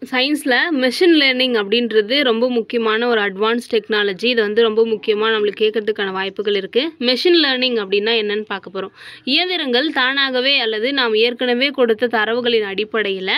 சயின்ஸில் machine learning அப்படின்றது ரொம்ப முக்கியமான ஒரு அட்வான்ஸ் டெக்னாலஜி இது வந்து ரொம்ப முக்கியமாக நம்மளுக்கு கேட்கறதுக்கான வாய்ப்புகள் இருக்குது மெஷின் லேர்னிங் அப்படின்னா என்னன்னு பார்க்க போகிறோம் இயந்திரங்கள் தானாகவே அல்லது நாம் ஏற்கனவே கொடுத்த தரவுகளின் அடிப்படையில்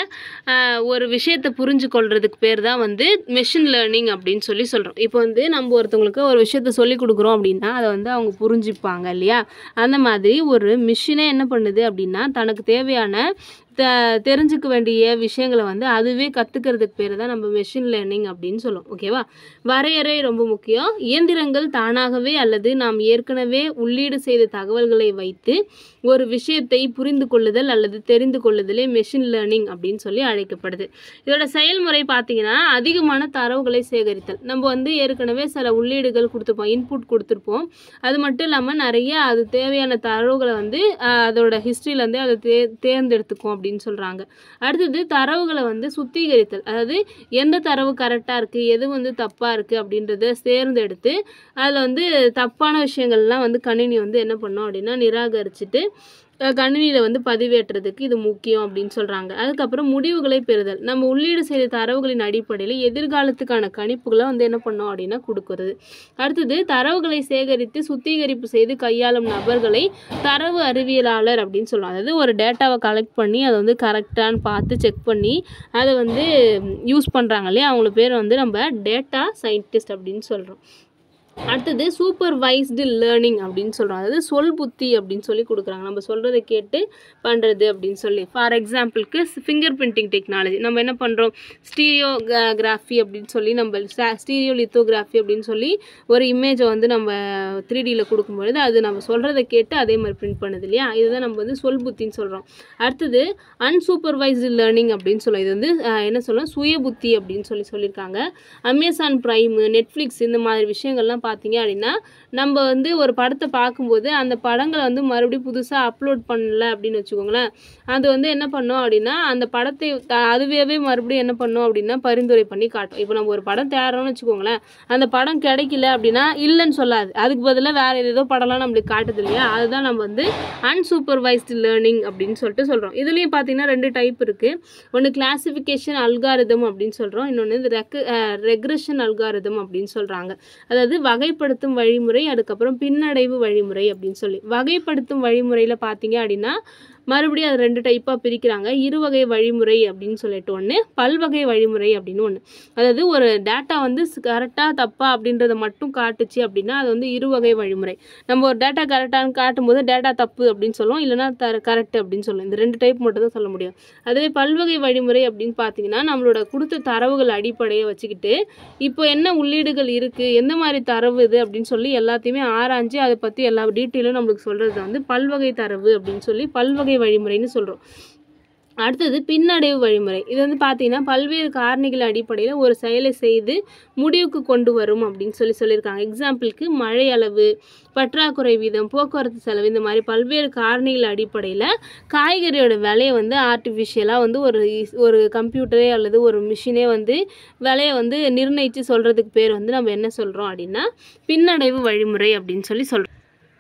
ஒரு விஷயத்தை புரிஞ்சு கொள்றதுக்கு பேர் தான் வந்து மெஷின் லேர்னிங் அப்படின்னு சொல்லி சொல்கிறோம் இப்போ வந்து நம்ம ஒருத்தவங்களுக்கு ஒரு விஷயத்த சொல்லி கொடுக்குறோம் அப்படின்னா அதை வந்து அவங்க புரிஞ்சுப்பாங்க இல்லையா அந்த மாதிரி ஒரு மிஷினே என்ன பண்ணுது அப்படின்னா தனக்கு தேவையான த தெரிஞ்சுக்க வேண்டிய விஷயங்களை வந்து அதுவே கற்றுக்கிறதுக்கு பேர் தான் நம்ம மெஷின் லேர்னிங் அப்படின்னு சொல்லுவோம் ஓகேவா வரையறை ரொம்ப முக்கியம் இயந்திரங்கள் தானாகவே அல்லது நாம் ஏற்கனவே உள்ளீடு செய்த தகவல்களை வைத்து ஒரு விஷயத்தை புரிந்து கொள்ளுதல் அல்லது தெரிந்து கொள்ளுதலே மெஷின் லேர்னிங் அப்படின்னு சொல்லி அழைக்கப்படுது இதோட செயல்முறை பார்த்தீங்கன்னா அதிகமான தரவுகளை சேகரித்தல் நம்ம வந்து ஏற்கனவே சில உள்ளீடுகள் கொடுத்துருப்போம் இன்புட் கொடுத்துருப்போம் அது மட்டும் இல்லாமல் நிறைய அது தேவையான தரவுகளை வந்து அஹ், அதோட ஹிஸ்ட்ரியிலேருந்து அதை தே தேர்ந்தெடுத்துக்கும் அப்படின்னு சொல்கிறாங்க அடுத்தது தரவுகளை வந்து சுத்திகரித்தல் அதாவது எந்த தரவு கரெக்டாக இருக்குது எது வந்து தப்பாக இருக்குது அப்படின்றத தேர்ந்தெடுத்து அதில் வந்து தப்பான விஷயங்கள்லாம் வந்து கணினி வந்து என்ன பண்ணும் அப்படின்னா நிராகரிச்சுட்டு கணினியில் வந்து பதிவேற்றுறதுக்கு இது முக்கியம் அப்படின்னு சொல்கிறாங்க அதுக்கப்புறம் முடிவுகளை பெறுதல் நம்ம உள்ளீடு செய்த தரவுகளின் அடிப்படையில் எதிர்காலத்துக்கான கணிப்புகளை வந்து என்ன பண்ணோம் அப்படின்னா கொடுக்கறது அடுத்தது தரவுகளை சேகரித்து சுத்திகரிப்பு செய்து கையாளும் நபர்களை தரவு அறிவியலாளர் அப்படின்னு சொல்லுவாங்க அதாவது ஒரு டேட்டாவை கலெக்ட் பண்ணி அதை வந்து கரெக்டான்னு பார்த்து செக் பண்ணி அதை வந்து யூஸ் பண்ணுறாங்க இல்லையா அவங்கள பேர் வந்து நம்ம டேட்டா சயின்டிஸ்ட் அப்படின்னு சொல்கிறோம் அடுத்தது சூப்பர்வைஸ்டு லேர்னிங் அப்படின்னு சொல்கிறோம் அதாவது சொல் புத்தி அப்படின்னு சொல்லி கொடுக்குறாங்க நம்ம சொல்கிறத கேட்டு பண்ணுறது அப்படின்னு சொல்லி ஃபார் எக்ஸாம்பிளுக்கு ஃபிங்கர் பிரிண்டிங் டெக்னாலஜி நம்ம என்ன பண்ணுறோம் ஸ்டீரியோ கிராஃபி அப்படின்னு சொல்லி நம்ம ஸ்டீரியோ லித்தோகிராஃபி அப்படின்னு சொல்லி ஒரு இமேஜை வந்து நம்ம த்ரீ டியில் கொடுக்கும்பொழுது அது நம்ம சொல்கிறத கேட்டு அதே மாதிரி பிரிண்ட் பண்ணுது இல்லையா இதுதான் நம்ம வந்து சொல் புத்தின்னு சொல்கிறோம் அடுத்தது அன்சூப்பர்வைஸ்டு லேர்னிங் அப்படின்னு சொல்லுவோம் இது வந்து அஹ், என்ன சொல்லலாம் சுய புத்தி அப்படின்னு சொல்லி சொல்லியிருக்காங்க அமேசான் ப்ரைமு நெட்ஃப்ளிக்ஸ் இந்த மாதிரி விஷயங்கள்லாம் பார்த்தீங்க அப்படின்னா நம்ம வந்து ஒரு படத்தை பார்க்கும்போது அந்த படங்களை வந்து மறுபடியும் புதுசாக அப்லோட் பண்ணல அப்படின்னு வச்சுக்கோங்களேன் அது வந்து என்ன பண்ணோம் அப்படின்னா அந்த படத்தை த- அதுவே மறுபடியும் என்ன பண்ணோம் அப்படின்னா பரிந்துரை பண்ணி காட்டும் இப்போ நம்ம ஒரு படம் தேடுறோம்னு வச்சுக்கோங்களேன் அந்த படம் கிடைக்கல அப்படின்னா இல்லைன்னு சொல்லாது அதுக்கு பதிலாக வேறு ஏதோ படம்லாம் நம்மளுக்கு காட்டுது இல்லையா அதுதான் நம்ம வந்து அன்சூப்பர்வைஸ்டு லேர்னிங் அப்படின்னு சொல்லிட்டு சொல்கிறோம் இதுலேயும் பார்த்தீங்கன்னா ரெண்டு டைப் இருக்குது ஒன்று கிளாசிஃபிகேஷன் அல்காரிதம் அப்படின்னு சொல்கிறோம் இன்னொன்று இது ரெக் ரெக்ரெஷன் அல்காரிதம் அப்படின்னு சொல்கிறாங்க அதாவது வகைப்படுத்தும் வழிமுறை அதுக்கப்புறம் பின்னடைவு வழிமுறை அப்படின்னு சொல்லி வகைப்படுத்தும் வழிமுறையில் பார்த்தீங்க அப்படின்னா மறுபடியும் அது ரெண்டு டைப்பாக பிரிக்கிறாங்க இருவகை வழிமுறை அப்படின்னு சொல்லிட்டு ஒன்று பல்வகை வழிமுறை அப்படின்னு ஒன்று அதாவது ஒரு டேட்டா வந்து கரெக்டாக தப்பா அப்படின்றத மட்டும் காட்டுச்சு அப்படின்னா அது வந்து இருவகை வழிமுறை நம்ம ஒரு டேட்டா கரெக்டானு காட்டும்போது டேட்டா தப்பு அப்படின்னு சொல்லுவோம் இல்லைன்னா த கரெக்ட் அப்படின்னு சொல்லுவோம் இந்த ரெண்டு டைப் மட்டும் தான் சொல்ல முடியும் அதுவே பல்வகை வழிமுறை அப்படின்னு பார்த்தீங்கன்னா நம்மளோட கொடுத்த தரவுகள் அடிப்படையை வச்சுக்கிட்டு இப்போ என்ன உள்ளீடுகள் இருக்குது எந்த மாதிரி தரவு இது அப்படின்னு சொல்லி எல்லாத்தையுமே ஆராய்ஞ்சு அதை பற்றி எல்லா டீட்டெயிலும் நம்மளுக்கு சொல்கிறது வந்து பல்வகை தரவு அப்படின்னு சொல்லி பல்வகை வழிமுறைன்னு சொல்கிறோம் அடுத்தது பின்னடைவு வழிமுறை இது வந்து பார்த்தீங்கன்னா பல்வேறு காரணிகள் அடிப்படையில் ஒரு செயலை செய்து முடிவுக்கு கொண்டு வரும் அப்படின்னு சொல்லி சொல்லியிருக்காங்க எக்ஸாம்பிளுக்கு மழை அளவு பற்றாக்குறை வீதம் போக்குவரத்து செலவு இந்த மாதிரி பல்வேறு காரணிகள் அடிப்படையில் காய்கறியோட விலையை வந்து ஆர்டிஃபிஷியலாக வந்து ஒரு இஸ்- ஒரு கம்ப்யூட்டரே அல்லது ஒரு மிஷினே வந்து விலையை வந்து நிர்ணயித்து சொல்கிறதுக்கு பேர் வந்து நம்ம என்ன சொல்கிறோம் அப்படின்னா பின்னடைவு வழிமுறை அப்படின்னு சொல்லி சொல்கிறோம்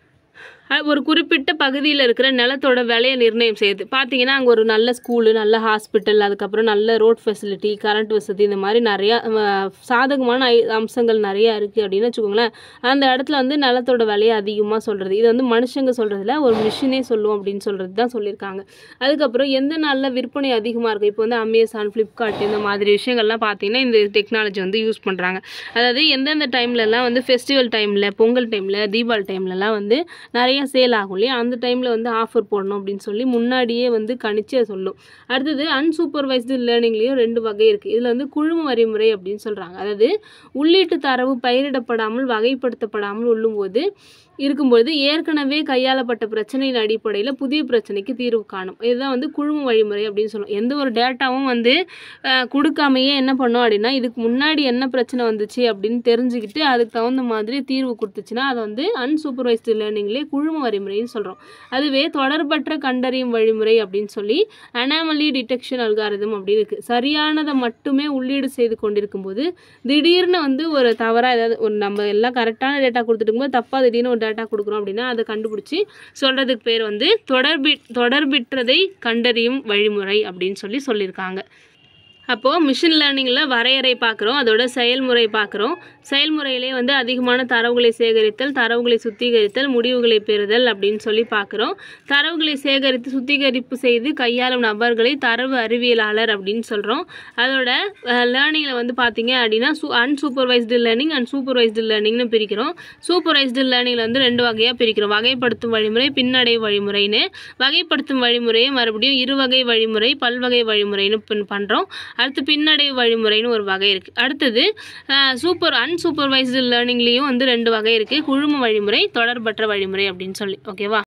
அஹ் ஒரு குறிப்பிட்ட பகுதியில் இருக்கிற நிலத்தோட விலையை நிர்ணயம் செய்யுது பார்த்தீங்கன்னா அங்கே ஒரு நல்ல ஸ்கூலு நல்ல ஹாஸ்பிட்டல் அதுக்கப்புறம் நல்ல ரோட் ஃபெசிலிட்டி கரண்ட் வசதி இந்த மாதிரி நிறையா அஹ், சாதகமான ஐ- அம்சங்கள் நிறையா இருக்குது அப்படின்னு வச்சுக்கோங்களேன் அந்த இடத்துல வந்து நிலத்தோட விலையை அதிகமாக சொல்கிறது இது வந்து மனுஷங்க சொல்கிறதுல ஒரு மிஷினே சொல்லும் அப்படின்னு சொல்கிறது தான் சொல்லியிருக்காங்க அதுக்கப்புறம் எந்த நாளில் விற்பனை அதிகமாக இருக்கும் இப்போ வந்து அமேசான் ஃப்ளிப்கார்ட் இந்த மாதிரி விஷயங்கள்லாம் பார்த்தீங்கன்னா இந்த டெக்னாலஜி வந்து யூஸ் பண்ணுறாங்க அதாவது எந்தெந்த டைம்லலாம் வந்து ஃபெஸ்டிவல் டைமில் பொங்கல் டைமில் தீபாவளி டைம்லலாம் வந்து நிறைய சேல் ஆகும் இல்லையா அந்த டைமில் வந்து ஆஃபர் போடணும் அப்படின்னு சொல்லி முன்னாடியே வந்து கணிச்சு அதை சொல்லும் அடுத்தது அன்சூப்பர்வைஸ்டு லேர்னிங்லேயும் ரெண்டு வகை இருக்குது இதில் வந்து குழும வழிமுறை அப்படின்னு சொல்கிறாங்க அதாவது உள்ளீட்டு தரவு பயிரிடப்படாமல் வகைப்படுத்தப்படாமல் உள்ளும்போது இருக்கும்பொழுது ஏற்கனவே கையாளப்பட்ட பிரச்சனையின் அடிப்படையில் புதிய பிரச்சனைக்கு தீர்வு காணும் இதுதான் வந்து குழும வழிமுறை அப்படின்னு சொல்லுவோம் எந்த ஒரு டேட்டாவும் வந்து அஹ், கொடுக்காமையே என்ன பண்ணோம் அப்படின்னா இதுக்கு முன்னாடி என்ன பிரச்சனை வந்துச்சு அப்படின்னு தெரிஞ்சுக்கிட்டு அதுக்கு தகுந்த மாதிரி தீர்வு கொடுத்துச்சுன்னா அதை வந்து அன்சூப்பர்வைஸ்டு லேர்னிங்லேயே குழும வழிமுறைன்னு சொல்கிறோம் அதுவே தொடர்பற்ற கண்டறியும் வழிமுறை அப்படின்னு சொல்லி அனாமலி டிடெக்ஷன் அல்காரிதம் அப்படின்னு இருக்குது சரியானதை மட்டுமே உள்ளீடு செய்து கொண்டிருக்கும் போது திடீர்னு வந்து ஒரு தவறாக ஏதாவது ஒரு நம்ம எல்லாம் கரெக்டான டேட்டா கொடுத்துட்டு இருக்கும்போது தப்பாக திடீர்னு ஒரு டேட்டா கொடுக்குறோம் அப்படின்னா அதை கண்டுபிடிச்சி சொல்கிறதுக்கு பேர் வந்து தொடர்பி தொடர்பிற்றதை கண்டறியும் வழிமுறை அப்படின்னு சொல்லி சொல்லியிருக்காங்க அப்போது மிஷின் லேர்னிங்கில் வரையறை பார்க்குறோம் அதோட செயல்முறை பார்க்குறோம் செயல்முறையிலே வந்து அதிகமான தரவுகளை சேகரித்தல் தரவுகளை சுத்திகரித்தல் முடிவுகளை பெறுதல் அப்படின்னு சொல்லி பார்க்குறோம் தரவுகளை சேகரித்து சுத்திகரிப்பு செய்து கையாளும் நபர்களை தரவு அறிவியலாளர் அப்படின்னு சொல்கிறோம் அதோட லேர்னிங்கில் வந்து பார்த்தீங்க அப்படின்னா சூ அன்சூப்பர்வைஸ்டு லேர்னிங் அண்ட் சூப்பர்வைஸ்டு லேர்னிங்னு பிரிக்கிறோம் சூப்பர்வைஸ்டு லேர்னிங்கில் வந்து ரெண்டு வகையாக பிரிக்கிறோம் வகைப்படுத்தும் வழிமுறை பின்னடை வழிமுறைன்னு வகைப்படுத்தும் வழிமுறையை மறுபடியும் இருவகை வழிமுறை பல்வகை வழிமுறைன்னு பின் பண்ணுறோம் அடுத்து பின்னடை வழிமுறைன்னு ஒரு வகை இருக்குது அடுத்தது சூப்பர் அன்சூப்பர்வைஸ்டு லேர்னிங்லேயும் வந்து ரெண்டு வகை இருக்குது குழும வழிமுறை தொடர்பற்ற வழிமுறை அப்படின்னு சொல்லி ஓகேவா